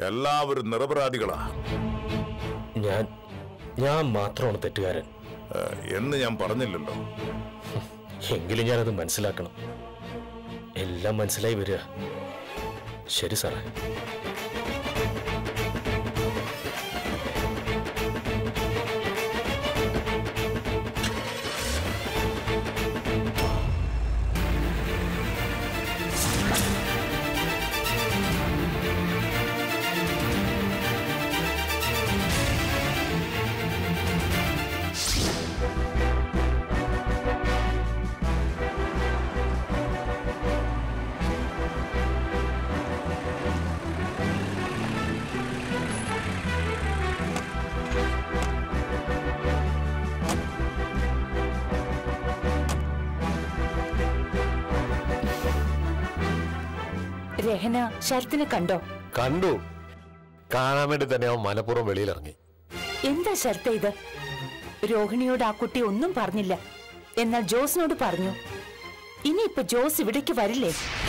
എല്ലാവരും നിരപരാധികളാ ഞാൻ ഞാൻ മാത്രമാണ് തെറ്റുകാരൻ ഏഹ്, എന്ന് ഞാൻ പറഞ്ഞില്ലല്ലോ എങ്കിലും ഞാനത് മനസ്സിലാക്കണം എല്ലാം മനസ്സിലായി വരിക ശരി സാറേ രഹന ശരത്തിനെ കണ്ടോ കണ്ടു കാണാൻ വേണ്ടി തന്നെ അവൻ മനഃപൂർവ്വം വെളിയിലിറങ്ങി എന്താ ശരത്ത ഇത് രോഹിണിയോട് ആ കുട്ടി ഒന്നും പറഞ്ഞില്ല എന്നാൽ ജോസിനോട് പറഞ്ഞു ഇനിയിപ്പോ ജോസ് ഇവിടേക്ക് വരില്ലേ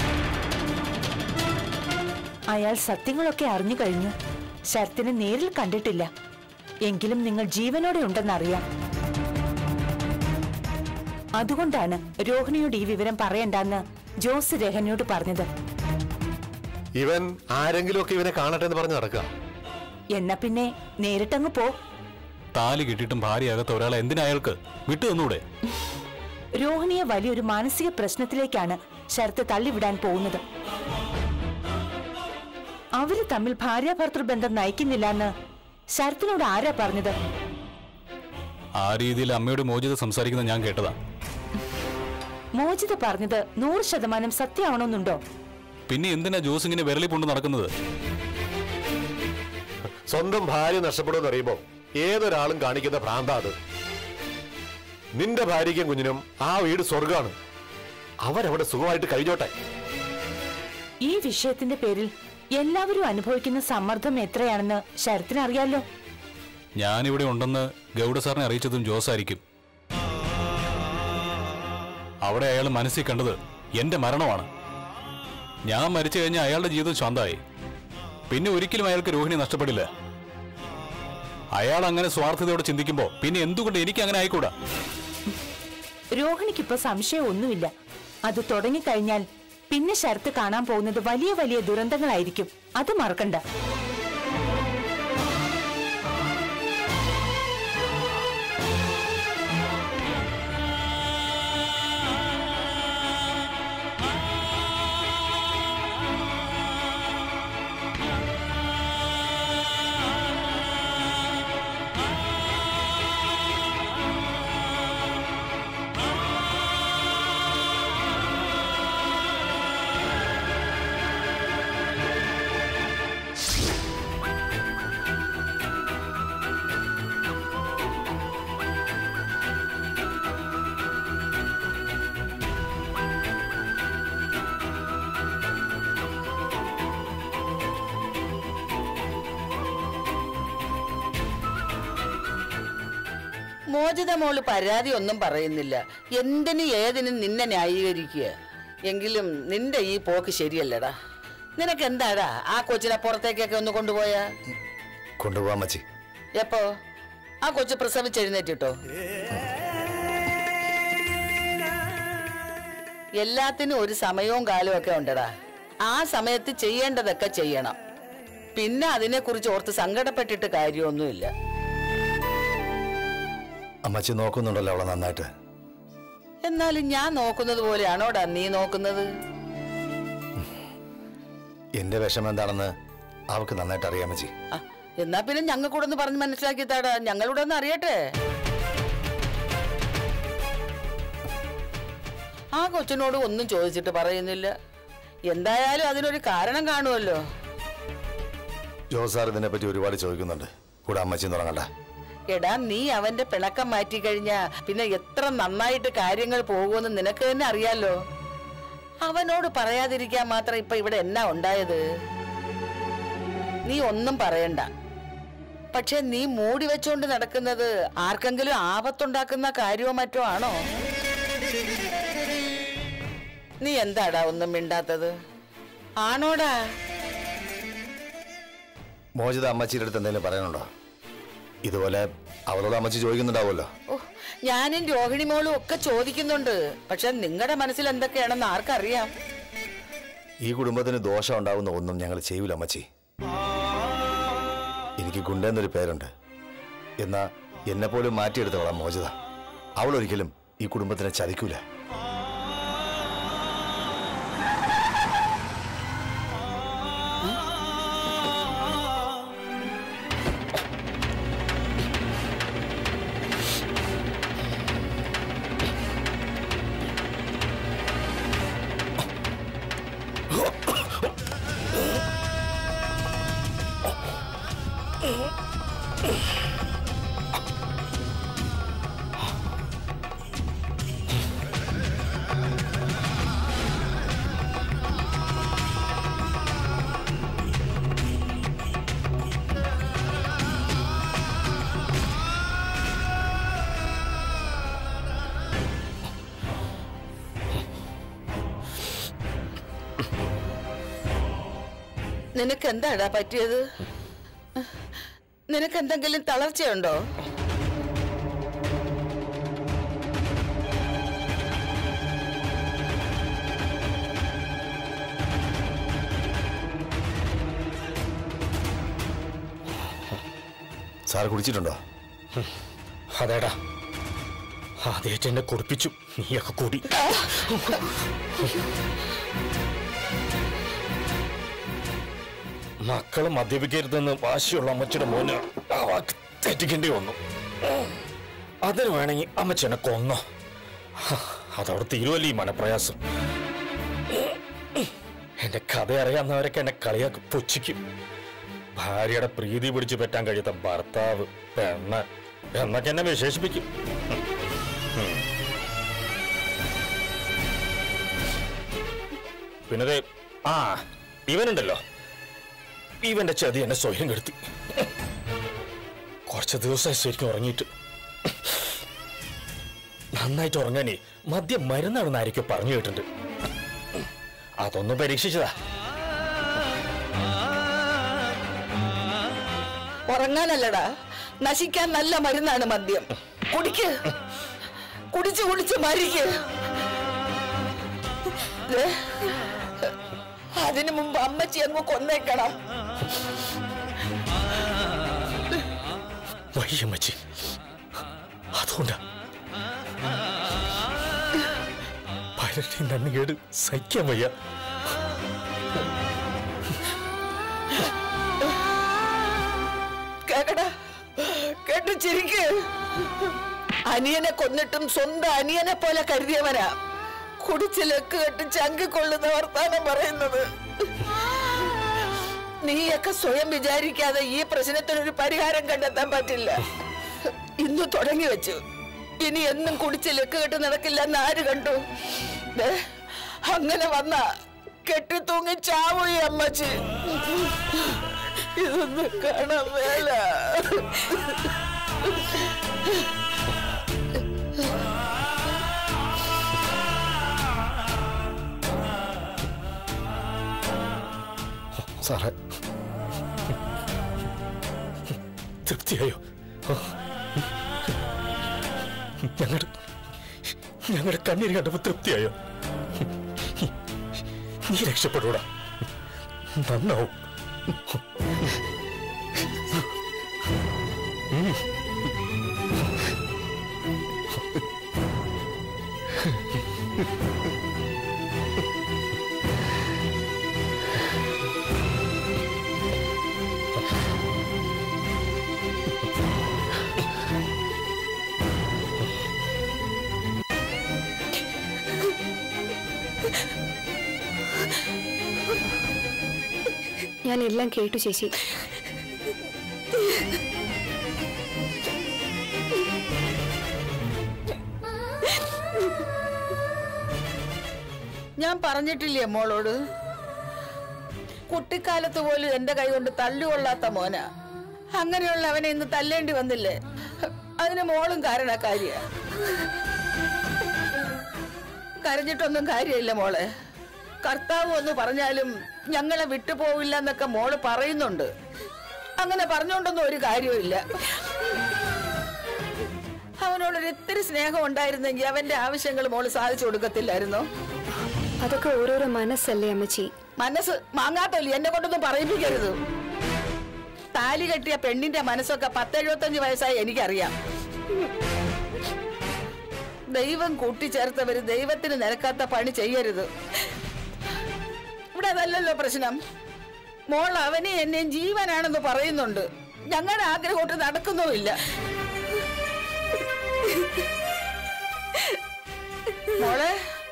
അയാൾ സത്യങ്ങളൊക്കെ അറിഞ്ഞു കഴിഞ്ഞു ശരത്തിനെ നേരിൽ കണ്ടിട്ടില്ല എങ്കിലും നിങ്ങൾ ജീവനോടെ ഉണ്ടെന്നറിയാം അതുകൊണ്ടാണ് രോഹിണിയോട് ഈ വിവരം പറയണ്ടെന്ന് ജോസ് രഹനയോട് പറഞ്ഞത് ഇവൻ ആരെങ്കിലുമൊക്കെ ഇവനെ കാണട്ടെ എന്ന് പറഞ്ഞ് നടക്കുക എന്നാ പിന്നെ നേരിട്ടങ്ങ് പോ താലി കിട്ടിയിട്ടും ഭാര്യയാകത്ത ഒരാളെ എന്തിനാ അയാൾക്ക് വിട്ടു തന്നൂടെ രോഹിണിയെ വലിയൊരു മാനസിക പ്രശ്നത്തിലേക്കാണ് ശരത്ത് തള്ളിവിടാൻ പോകുന്നത് അവര് തമ്മിൽ ഭാര്യാഭർത്തൃ ബന്ധം നയിക്കുന്നില്ല എന്ന് ശരത്തിനോട് ആരാ പറഞ്ഞത് ആ രീതിയിൽ അമ്മയോട് മോചിത സംസാരിക്കുന്നത് ഞാൻ കേട്ടതാ മോചിത പറഞ്ഞത് നൂറ് ശതമാനം സത്യമാണെന്നുണ്ടോ പിന്നെ എന്തിനാ ജോസ് ഇങ്ങനെ വിരളി കൊണ്ട് നടക്കുന്നത് സ്വന്തം ഭാര്യ നഷ്ടപ്പെടുമെന്ന് അറിയുമ്പോ ഏതൊരാളും കാണിക്കുന്ന ഭ്രാന്ത അത് നിന്റെ ഭാര്യയ്ക്കും കുഞ്ഞിനും ആ വീട് സ്വർഗാണ് അവരവിടെ സുഖമായിട്ട് കഴിഞ്ഞോട്ടെ ഈ വിഷയത്തിന്റെ പേരിൽ എല്ലാവരും അനുഭവിക്കുന്ന സമ്മർദ്ദം എത്രയാണെന്ന് ശരത്തിന് അറിയാലോ ഞാനിവിടെ ഉണ്ടെന്ന് ഗൗഡ സാറിനെ അറിയിച്ചതും ജോസ് ആയിരിക്കും അവിടെ അയാൾ മനസ്സിൽ കണ്ടത് എന്റെ മരണമാണ് ഞാൻ മരിച്ചു കഴിഞ്ഞാൽ അയാളുടെ ജീവിതം ശാന്തമായി പിന്നെ ഒരിക്കലും അയാൾക്ക് രോഹിണി നഷ്ടപ്പെടില്ല അയാൾ അങ്ങനെ സ്വാർത്ഥതയോടെ ചിന്തിക്കുമ്പോൾ പിന്നെ എന്തുകൊണ്ട് എനിക്ക് അങ്ങനെ ആയിക്കൂടാ രോഹിണിക്കിപ്പോ സംശയം ഒന്നുമില്ല അത് തുടങ്ങിക്കഴിഞ്ഞാൽ പിന്നെ ശരത്ത് കാണാൻ പോകുന്നത് വലിയ വലിയ ദുരന്തങ്ങളായിരിക്കും അത് മറക്കണ്ട മോചിത മോള് പരാതി ഒന്നും പറയുന്നില്ല എന്തിനും ഏതിനും നിന്നെ ന്യായീകരിക്കുക എങ്കിലും നിന്റെ ഈ പോക്ക് ശരിയല്ലടാ നിനക്ക് എന്താടാ ആ കൊച്ചിനെ പുറത്തേക്കൊക്കെ ഒന്ന് കൊണ്ടുപോയാ കൊണ്ടുപോവാൻ മച്ചി എപ്പോ ആ കൊച്ചു പ്രസവിച്ചെഴുന്നേറ്റിട്ടോ എല്ലാത്തിനും ഒരു സമയവും കാലവും ഒക്കെ ഉണ്ടടാ ആ സമയത്ത് ചെയ്യേണ്ടതൊക്കെ ചെയ്യണം പിന്നെ അതിനെക്കുറിച്ച് ഓർത്ത് സങ്കടപ്പെട്ടിട്ട് കാര്യമൊന്നുമില്ല അമ്മച്ചി നോക്കുന്നുണ്ടല്ലോ അവളെ നന്നായിട്ട് എന്നാലും ഞാൻ നോക്കുന്നത് പോലെയാണോടാ നീ നോക്കുന്നത് എന്റെ വിഷമം എന്താണെന്ന് അവൾക്ക് നന്നായിട്ട് അറിയാം മച്ചി ആ, എന്നാ പിന്നെ ഞങ്ങൾ കൂടെ ഒന്ന് പറഞ്ഞ് മനസ്സിലാക്കി താടാ ഞങ്ങളിവിടെ ഒന്ന് അറിയട്ടെ ആ കൊച്ചിനോട് ഒന്നും ചോദിച്ചിട്ട് പറയുന്നില്ല എന്തായാലും അതിനൊരു കാരണം കാണുമല്ലോ ജോസ് സാർ ഇതിനെപ്പറ്റി ഒരുപാട് ചോദിക്കുന്നുണ്ട് കൂടെ അമ്മച്ചിയും തുടങ്ങണ്ട എടാ നീ അവന്റെ പിണക്കം മാറ്റി കഴിഞ്ഞാ പിന്നെ എത്ര നന്നായിട്ട് കാര്യങ്ങൾ പോകുമെന്ന് നിനക്ക് തന്നെ അറിയാലോ അവനോട് പറയാതിരിക്കാൻ മാത്രം ഇപ്പൊ ഇവിടെ എന്നാ ഉണ്ടായത് നീ ഒന്നും പറയണ്ട പക്ഷെ നീ മൂടി വെച്ചോണ്ട് നടക്കുന്നത് ആർക്കെങ്കിലും ആപത്തുണ്ടാക്കുന്ന കാര്യമോ മറ്റോ ആണോ നീ എന്താടാ ഒന്നും മിണ്ടാത്തത് ആണോടാ മോചിത അമ്മച്ചിയുടെ അടുത്ത് എന്തെങ്കിലും പറയാനുണ്ടോ ഇതുപോലെ അവളോട് അമ്മച്ചി ചോദിക്കുന്നുണ്ടാവുമല്ലോ ഓ ഞാനും രോഹിണി മോളും ഒക്കെ ചോദിക്കുന്നുണ്ട് പക്ഷെ നിങ്ങളുടെ മനസ്സിൽ എന്തൊക്കെയാണെന്ന് ആർക്കറിയാം ഈ കുടുംബത്തിന് ദോഷം ഉണ്ടാവുന്ന ഒന്നും ഞങ്ങൾ ചെയ്യൂല അമ്മച്ചി എനിക്ക് ഗുണ്ടെന്നൊരു പേരുണ്ട് എന്നാ എന്നെ പോലും മാറ്റിയെടുത്തവളാ മോചിത അവൾ ഒരിക്കലും ഈ കുടുംബത്തിനെ ചതിക്കൂല നിനക്ക് എന്താടാ പറ്റിയത് നിനക്ക് എന്തെങ്കിലും തളർച്ചയുണ്ടോ സാർ കുടിച്ചിട്ടുണ്ടോ അതേടാ ആദ്യമായിട്ട് എന്നെ കുടിപ്പിച്ചു നീയൊക്കെ കൂടി മക്കള് മദ്യപിക്കരുതെന്ന് വാശിയുള്ള അമ്മച്ചിയുടെ മോന് ആ വാക്ക് തെറ്റിക്കേണ്ടി വന്നു അതിന് വേണമെങ്കിൽ അമ്മച്ചെന്നെ കൊന്നോ അതവിടെ തീരുവല്ലേ ഈ മനപ്രയാസം എന്റെ കഥ അറിയാവുന്നവരൊക്കെ എന്നെ കളിയാക്കി പുച്ഛിക്കും ഭാര്യയുടെ പ്രീതി പിടിച്ചു പറ്റാൻ കഴിയാത്ത ഭർത്താവ് പെണ്ണ് എന്നൊക്കെ എന്നെ വിശേഷിപ്പിക്കും പിന്നെ ദേ, ആ ഇവനുണ്ടല്ലോ ഇവന്റെ ചതി എന്നെ സ്വയം കെടുത്തി കുറച്ച് ദിവസമായി ശരിക്കും ഉറങ്ങിയിട്ട് നന്നായിട്ട് ഉറങ്ങാനേ മദ്യം മരുന്നാണെന്ന് ആരൊക്കെ പറഞ്ഞു കേട്ടിട്ടുണ്ട് അതൊന്നും പരീക്ഷിച്ചതാ ഉറങ്ങാനല്ലടാ നശിക്കാൻ നല്ല മരുന്നാണ് മദ്യം കുടിക്ക് കുടിച്ച് കുടിച്ച് മരിക്ക് ദേ, അതിനു മുമ്പ് അമ്മച്ചി അങ്ങ് കൊന്നേക്കണം വയ്യമ്മച്ചി അതുകൊണ്ടാ പലരുടെയും നന്ദികേട് സഹിക്കാൻ വയ്യ കേക്കടാ കേട്ട് ചിരിക്ക് അനിയനെ കൊന്നിട്ടും സ്വന്തം അനിയനെ പോലെ കരുതിയവനാ കുടിച്ച് ലക്ക് കെട്ട് ചങ്കി കൊള്ളുന്ന വർത്താനം പറയുന്നത് നീയൊക്കെ സ്വയം വിചാരിക്കാതെ ഈ പ്രശ്നത്തിനൊരു പരിഹാരം കണ്ടെത്താൻ പറ്റില്ല ഇന്ന് തുടങ്ങി വെച്ചു ഇനി എന്നും കുടിച്ച് ലക്ക് കെട്ട് നടക്കില്ല എന്ന് ആര് കണ്ടു ദേ, അങ്ങനെ വന്ന കെട്ടിത്തൂങ്ങി ചാവൂ ഈ അമ്മച്ചി ഇതൊന്നും കാണാൻ മേല സാറേ തൃപ്തിയായോ ഞങ്ങളുടെ ഞങ്ങളുടെ കണ്ണീര് കണ്ടപ്പോ തൃപ്തിയായോ നീ രക്ഷപ്പെടൂടാ നന്നാവും ഞാൻ എല്ലാം കേട്ടു ചേച്ചി ഞാൻ പറഞ്ഞിട്ടില്ലേ മോളോട് കുട്ടിക്കാലത്ത് പോലും എന്റെ കൈ കൊണ്ട് തല്ലുകൊള്ളാത്ത മോന അങ്ങനെയുള്ള അവനെ ഇന്ന് തല്ലേണ്ടി വന്നില്ലേ അതിന് മോളും കാരണക്കാരിയ കരഞ്ഞിട്ടൊന്നും കാര്യമില്ല മോളെ കർത്താവ് ഒന്ന് പറഞ്ഞാലും ഞങ്ങളെ വിട്ടുപോവില്ല എന്നൊക്കെ മോള് പറയുന്നുണ്ട് അങ്ങനെ പറഞ്ഞുകൊണ്ടൊന്നും ഒരു കാര്യമില്ല അവനോടൊരു ഇത്തിരി സ്നേഹം ഉണ്ടായിരുന്നെങ്കിൽ അവന്റെ ആവശ്യങ്ങൾ മോള് സാധിച്ചു കൊടുക്കത്തില്ലായിരുന്നോ അതൊക്കെ ഓരോരോ മനസ്സല്ലേ അമ്മച്ചി മനസ്സ് മാങ്ങാത്തല്ലി എന്നെ കൊണ്ടൊന്നും പറയിപ്പിക്കരുത് താലി കെട്ടിയ പെണ്ണിന്റെ മനസ്സൊക്കെ പത്തെഴുപത്തഞ്ച് വയസ്സായി എനിക്കറിയാം ദൈവം കൂട്ടിച്ചേർത്തവര് ദൈവത്തിന് നിരക്കാത്ത പണി ചെയ്യരുത് ഇവിടെ അതല്ലല്ലോ പ്രശ്നം മോൾ അവനെ എന്നെയും ജീവനാണെന്ന് പറയുന്നുണ്ട് ഞങ്ങളുടെ ആഗ്രഹം കൊണ്ട് നടക്കുന്നുമില്ല മോളെ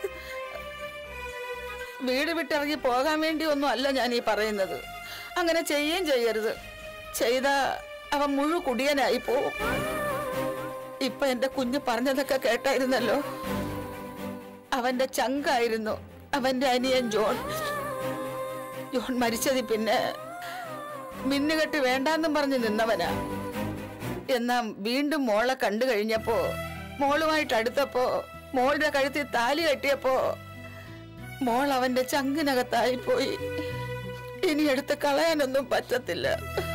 വീട് വിട്ടിറങ്ങി പോകാൻ വേണ്ടി ഒന്നും അല്ല ഞാൻ ഈ പറയുന്നത് അങ്ങനെ ചെയ്യുകയും ചെയ്യരുത് ചെയ്ത അവൻ മുഴു കുടിയനായി പോവും ഇപ്പൊ എന്റെ കുഞ്ഞ് പറഞ്ഞതൊക്കെ കേട്ടായിരുന്നല്ലോ അവന്റെ ചങ്കായിരുന്നു അവന്റെ അനിയൻ ജോൺ ജോൺ മരിച്ചതി പിന്നെ മിന്നുകെട്ട് വേണ്ടാന്നും പറഞ്ഞ് നിന്നവനാ എന്നാ വീണ്ടും മോളെ കണ്ടു കഴിഞ്ഞപ്പോ മോളുമായിട്ട് അടുത്തപ്പോ മോളുടെ കഴുത്തിൽ താലി കെട്ടിയപ്പോ മോൾ അവന്റെ ചങ്കിനകത്തായി പോയി ഇനി എടുത്ത് കളയാനൊന്നും പറ്റത്തില്ല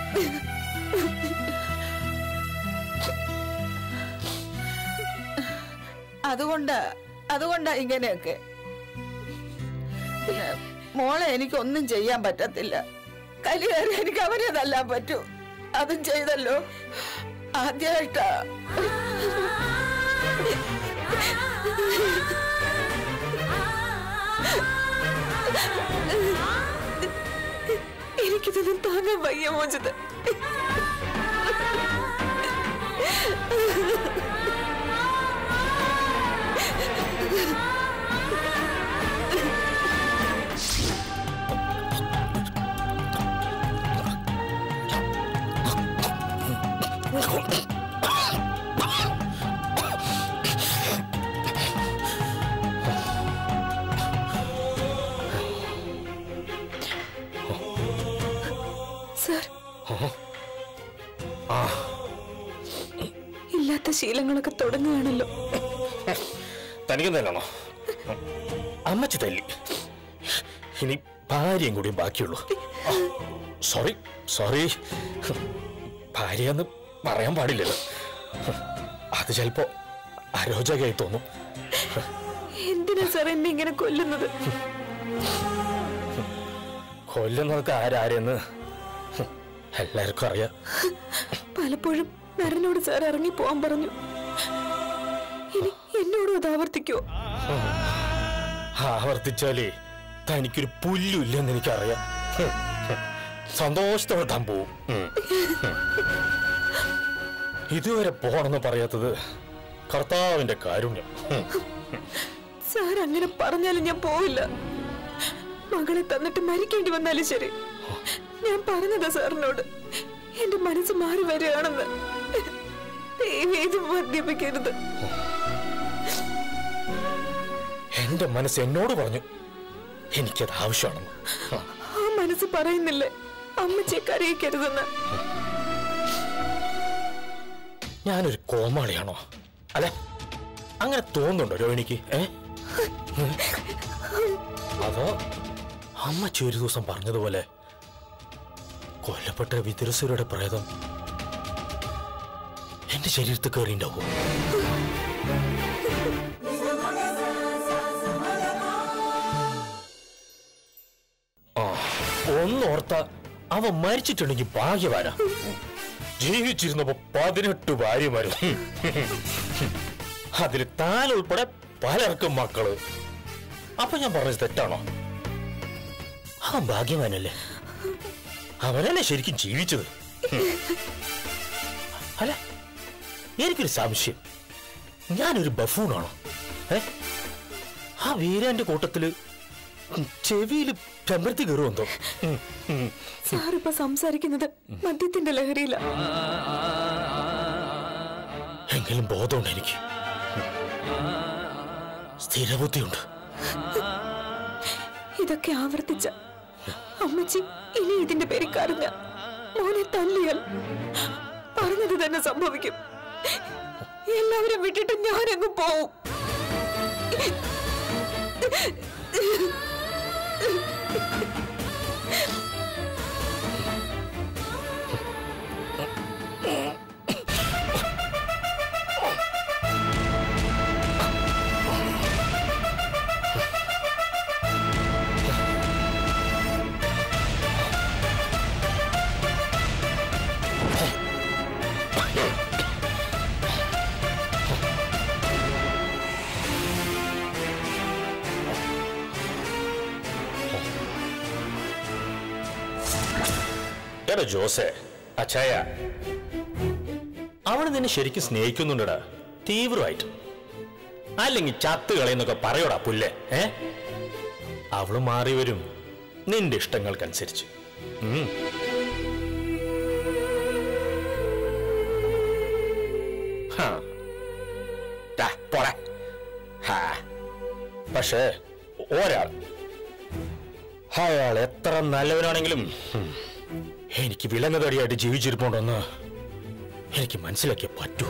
അതുകൊണ്ടാ അതുകൊണ്ടാ ഇങ്ങനെയൊക്കെ പിന്നെ മോളെ എനിക്കൊന്നും ചെയ്യാൻ പറ്റത്തില്ല കലി കയറി എനിക്ക് അവരെ തല്ലാൻ പറ്റൂ അതും ചെയ്തല്ലോ ആദ്യമായിട്ടാ എനിക്കിതൊന്നും താങ്ങാൻ വയ്യ മോചിത് സർ ഇല്ലാത്ത ശീലങ്ങളൊക്കെ തുടങ്ങുകയാണല്ലോ തനിക്ക് തന്നെയാണോ അമ്മച്ചി തല്ലി ഇനി ഭാര്യയും കൂടി ബാക്കിയുള്ളൂ സോറി സോറി ഭാര്യയെന്ന് പറയാൻ പാടില്ലല്ലോ അത് ചിലപ്പോ അരോചകമായി തോന്നും എന്തിനാ സാർ എന്നെ ഇങ്ങനെ കൊല്ലുന്നത് കൊല്ലുന്നതൊക്കെ ആരാരെന്ന് എല്ലാവർക്കും അറിയാം പലപ്പോഴും നരനോട് സാർ ഇറങ്ങി പോവാൻ പറഞ്ഞു ഇനി എന്നോടും അത് ആവർത്തിക്കോ ആവർത്തിച്ചാലേ തനിക്കൊരു പുല്ലുമില്ലെന്ന് എനിക്കറിയാം ഹും, ഹും. സന്തോഷത്തോടെ താൻ പോവും ഉം, ഉം. ഇതുവരെ പോണെന്ന് പറയാത്തത് കർത്താവിന്റെ കാരുണ്യം ഉം. സാർ അങ്ങനെ പറഞ്ഞാലും ഞാൻ പോവില്ല മകളെ തന്നിട്ട് മരിക്കേണ്ടി വന്നാലും ശരി ഞാൻ പറഞ്ഞതാ സാറിനോട് എന്റെ മനസ്സ് മാറി വരികയാണെന്ന് ദയവേത് മദ്യപിക്കരുത് എന്റെ മനസ്സ് എന്നോട് പറഞ്ഞു എനിക്കത് ആവശ്യമാണെന്ന് ആ, ആ മനസ്സ് പറയുന്നില്ലേ അമ്മച്ചെ കരയിക്കരുതെന്ന് ഞാനൊരു കോമാളിയാണോ അല്ലെ അങ്ങനെ തോന്നുന്നുണ്ടോ രോഹിണിക്ക് ഏ അതോ അമ്മച്ചി ഒരു ദിവസം പറഞ്ഞതുപോലെ കൊല്ലപ്പെട്ട വിതുരസുരയുടെ പ്രേതം എന്റെ ശരീരത്തിൽ കയറിണ്ടാവോ ആ ഒന്നോർത്ത അവൻ മരിച്ചിട്ടുണ്ടെങ്കിൽ ഭാഗ്യവാനാ ജീവിച്ചിരുന്നപ്പോ പതിനെട്ട് ഭാര്യമാരും അതിൽ താൻ ഉൾപ്പെടെ പലർക്കും മക്കള് അപ്പൊ ഞാൻ പറഞ്ഞത് തെറ്റാണോ അവൻ ഭാഗ്യവാനല്ലേ അവനല്ലേ ശരിക്കും ജീവിച്ചത് അല്ല എനിക്കൊരു സംശയം ഞാനൊരു ബഫൂണാണോ ഏ ആ വീരാന്റെ കൂട്ടത്തില് ചെവിയില് ചെമ്പരത്തി കയറുമെന്തോ ഉം, ഉം. സാർ ഇപ്പൊ സംസാരിക്കുന്നത് മദ്യത്തിന്റെ ലഹരിയില എങ്കിലും ബോധമുണ്ട് എനിക്ക് സ്ഥിരബുദ്ധിയുണ്ട് ഇതൊക്കെ ആവർത്തിച്ച അമ്മച്ചി ഇനി ഇതിന്റെ പേര് കരഞ്ഞ മോനെ തല്ലിയാൽ പറഞ്ഞത് തന്നെ സംഭവിക്കും എല്ലാവരും വിട്ടിട്ട് ഞാനങ്ങ് പോവും എടാ ജോസേ അച്ചായ അവൾ നിന്നെ ശരിക്കും സ്നേഹിക്കുന്നുണ്ടടാ തീവ്രമായിട്ട് അല്ലെങ്കിൽ ചത്ത് കളയെന്നൊക്കെ പറയോടാ പുല്ലേ ഏ അവള് മാറി വരും നിന്റെ ഇഷ്ടങ്ങൾക്കനുസരിച്ച് ഉം. ഹാ. ദാ, പോടാ. ഹാ. പക്ഷേ ഒരാൾ അയാൾ എത്ര നല്ലവനാണെങ്കിലും ഉം, എനിക്ക് വിലങ്ങതടിയായിട്ട് ജീവിച്ചിരിപ്പുണ്ടെന്ന് എനിക്ക് മനസ്സിലാക്കിയേ പറ്റൂ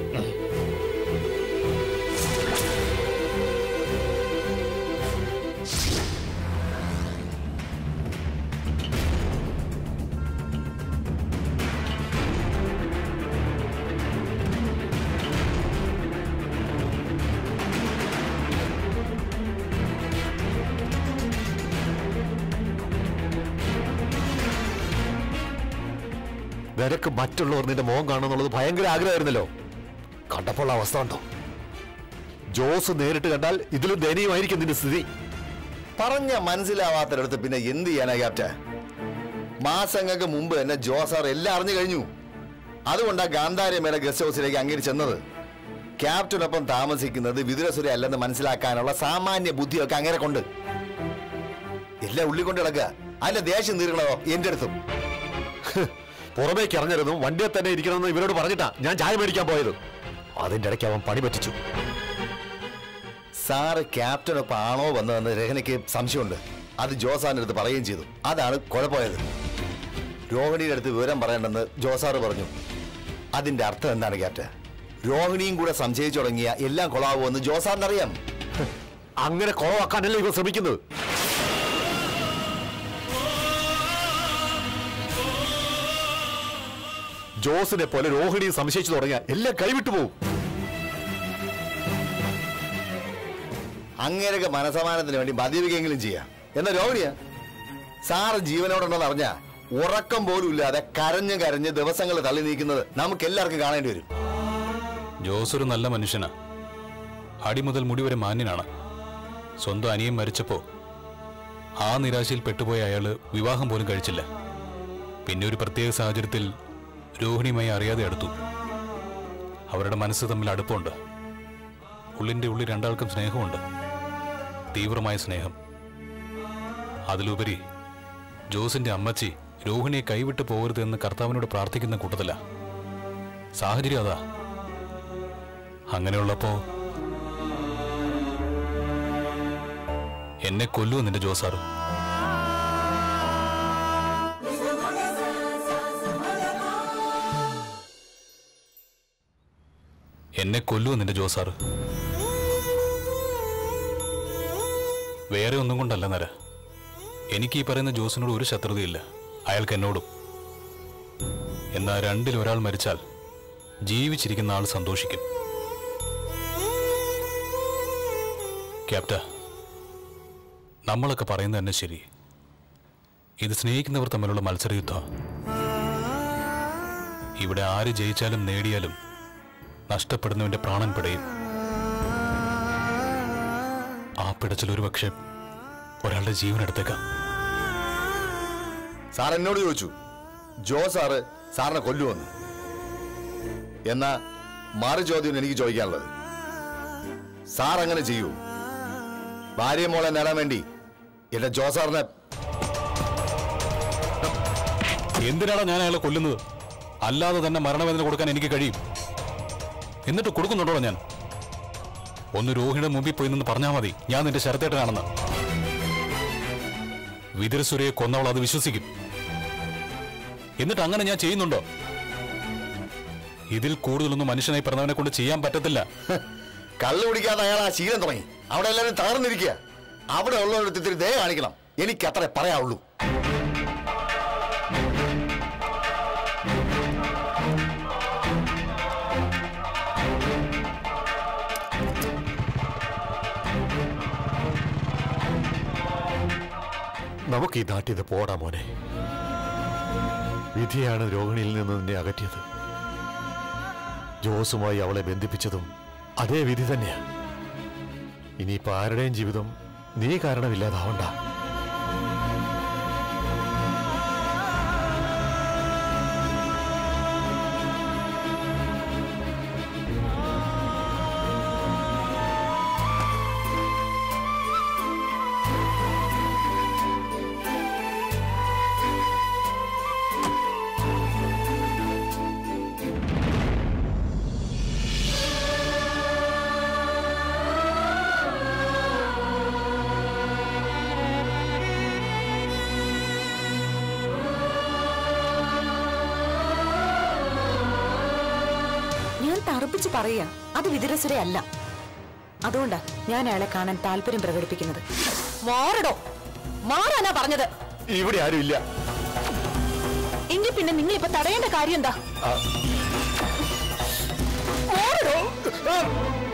നിനക്ക് മറ്റുള്ളവർ നിന്റെ മുഖം കാണുന്നുള്ളത് ഭയങ്കര ആഗ്രഹമായിരുന്നല്ലോ കണ്ടപ്പോൾ ആ അവസ്ഥ ഉണ്ടോ ജോസ് നേരിട്ട് കണ്ടാൽ ഇതിലും ദയനീയമായിരിക്കും നിന്റെ സ്ഥിതി പറഞ്ഞ മനസ്സിലാവാത്തടത്ത് പിന്നെ എന്ത് ചെയ്യാനാ ക്യാപ്റ്റ മാസങ്ങൾക്ക് മുമ്പ് തന്നെ ജോസാർ എല്ലാം അറിഞ്ഞു കഴിഞ്ഞു അതുകൊണ്ടാ ഗാന്ധാരമേടെ ഗസ്റ്റ് ഹൗസിലേക്ക് അങ്ങേര് ചെന്നത് ക്യാപ്റ്റനൊപ്പം താമസിക്കുന്നത് വിതുരസുര അല്ലെന്ന് മനസ്സിലാക്കാനുള്ള സാമാന്യ ബുദ്ധിയൊക്കെ അങ്ങനെ കൊണ്ട് എല്ലാം ഉള്ളി കൊണ്ട് കിടക്കുക അതിന്റെ ദേഷ്യം തീർക്കണതോ എന്റെ അടുത്തും പുറമേക്ക് ഇറങ്ങരുതും വണ്ടിയെ തന്നെ ഇരിക്കണമെന്ന് ഇവരോട് പറഞ്ഞിട്ടാ ഞാൻ ചായ മേടിക്കാൻ പോയത് അതിന്റെ ഇടയ്ക്ക് അവൻ പണി പറ്റിച്ചു സാറ് ക്യാപ്റ്റനൊപ്പം ആണോ വന്നതെന്ന് രഹനയ്ക്ക് സംശയമുണ്ട് അത് ജോസാറിന്റെ അടുത്ത് പറയുകയും ചെയ്തു അതാണ് കുഴപ്പമായത് രോഹിണിയുടെ അടുത്ത് വിവരം പറയണ്ടെന്ന് ജോസാറ് പറഞ്ഞു അതിന്റെ അർത്ഥം എന്താണ് ക്യാപ്റ്റൻ രോഹിണിയും കൂടെ സംശയിച്ചു തുടങ്ങിയ എല്ലാം കൊളാവുമെന്ന് ജോസാറിന് അറിയാം അങ്ങനെ കുറവാക്കാനല്ലേ ഇവർ ശ്രമിക്കുന്നത് ജോസിനെ പോലെ രോഹിണിയെ സംശയിച്ചു തുടങ്ങിയ എല്ലാം കൈവിട്ടു പോകും അങ്ങനെയൊക്കെ മനസമാനത്തിന് വേണ്ടി മദ്യപിക്കെങ്കിലും ചെയ്യാം എന്നാ രോഹിണിയാ സാറ് ജീവനോടുണ്ടെന്ന് അറിഞ്ഞ ഉറക്കം പോലും ഇല്ലാതെ കരഞ്ഞ് കരഞ്ഞ് ദിവസങ്ങൾ തള്ളി നീക്കുന്നത് നമുക്ക് എല്ലാവർക്കും കാണേണ്ടി വരും ജോസ് ഒരു നല്ല മനുഷ്യനാ അടി മുതൽ മുടി വരെ മാന്യനാണ് സ്വന്തം അനിയൻ മരിച്ചപ്പോ ആ നിരാശയിൽ പെട്ടുപോയ അയാള് വിവാഹം പോലും കഴിച്ചില്ല പിന്നെ ഒരു പ്രത്യേക സാഹചര്യത്തിൽ രോഹിണിയുമായി അറിയാതെ അടുത്തു അവരുടെ മനസ്സ് തമ്മിൽ അടുപ്പമുണ്ട് ഉള്ളിന്റെ ഉള്ളിൽ രണ്ടാൾക്കും സ്നേഹമുണ്ട് തീവ്രമായ സ്നേഹം അതിലുപരി ജോസിന്റെ അമ്മച്ചി രോഹിണിയെ കൈവിട്ട് പോകരുതെന്ന് കർത്താവിനോട് പ്രാർത്ഥിക്കുന്ന കൂട്ടത്തില സാഹചര്യം അതാ അങ്ങനെയുള്ളപ്പോ എന്നെ കൊല്ലുമോ നിന്റെ ജോസാറ് എന്നെ കൊല്ലുമോ നിന്റെ ജോസാറ് വേറെ ഒന്നും കൊണ്ടല്ല നര എനിക്ക് ഈ പറയുന്ന ജോസിനോട് ഒരു ശത്രുതയില്ല അയാൾക്ക് എന്നോടും എന്നാ രണ്ടിൽ ഒരാൾ മരിച്ചാൽ ജീവിച്ചിരിക്കുന്ന ആൾ സന്തോഷിക്കും ക്യാപ്റ്റ നമ്മളൊക്കെ പറയുന്നത് തന്നെ ശരി ഇത് സ്നേഹിക്കുന്നവർ തമ്മിലുള്ള മത്സരയുദ്ധം ഇവിടെ ആര് ജയിച്ചാലും നേടിയാലും നഷ്ടപ്പെടുന്നവന്റെ പ്രാണൻ പിടയും ആ പിടച്ചിൽ ഒരു പക്ഷേ ഒരാളുടെ ജീവൻ എടുത്തേക്കാം സാർ എന്നോട് ചോദിച്ചു ജോ സാറ് സാറിനെ കൊല്ലുമെന്ന് എന്നാ മറു ചോദ്യം എനിക്ക് ചോദിക്കാനുള്ളത് സാർ അങ്ങനെ ചെയ്യൂ ഭാര്യ മോളെ നേടാൻ വേണ്ടി എന്റെ ജോ സാറിനെ എന്തിനാണ് ഞാൻ അയാളെ കൊല്ലുന്നത് അല്ലാതെ തന്നെ മരണവേദന കൊടുക്കാൻ എനിക്ക് കഴിയും എന്നിട്ട് കൊടുക്കുന്നുണ്ടോ ഞാൻ ഒന്ന് രോഹിണിയുടെ മുമ്പിൽ പോയി നിന്ന് പറഞ്ഞാൽ മതി ഞാൻ നിന്റെ ശരത്തേട്ടനാണെന്ന് വിതുരസുരയെ കൊന്നവൾ അത് വിശ്വസിക്കും എന്നിട്ട് അങ്ങനെ ഞാൻ ചെയ്യുന്നുണ്ടോ ഇതിൽ കൂടുതലൊന്നും മനുഷ്യനായി പിറന്നവനെ കൊണ്ട് ചെയ്യാൻ പറ്റത്തില്ല കള്ളു കുടിക്കാതെ അയാൾ ആ ശീലം തുടങ്ങി അവിടെ എല്ലാവരും തകർന്നിരിക്കുക അവിടെ ഉള്ളവരുടെ ഇത്തിരി ദയ കാണിക്കണം എനിക്ക് അത്രേ പറയാവുള്ളൂ നമുക്ക് ഈ നാട്ടിൽ നിന്ന് പോടാ മോനെ വിധിയാണ് രോഹിണിയിൽ നിന്ന് നിന്നെ അകറ്റിയത് ജോസുമായി അവളെ ബന്ധിപ്പിച്ചതും അതേ വിധി തന്നെയാ ഇനിയിപ്പോ ആരുടെയും ജീവിതം നീ കാരണമില്ലാതാവണ്ട തറപ്പിച്ച് പറയാ അത് വിതുരസുരയല്ല അതുകൊണ്ടാ ഞാൻ അയാളെ കാണാൻ താല്പര്യം പ്രകടിപ്പിക്കുന്നത് മാറടോ മാറാനാ പറഞ്ഞത് ഇവിടെ ആരും ഇല്ല എങ്കിൽ പിന്നെ നിങ്ങൾ ഇപ്പൊ തടയേണ്ട കാര്യം എന്താ മാറടോ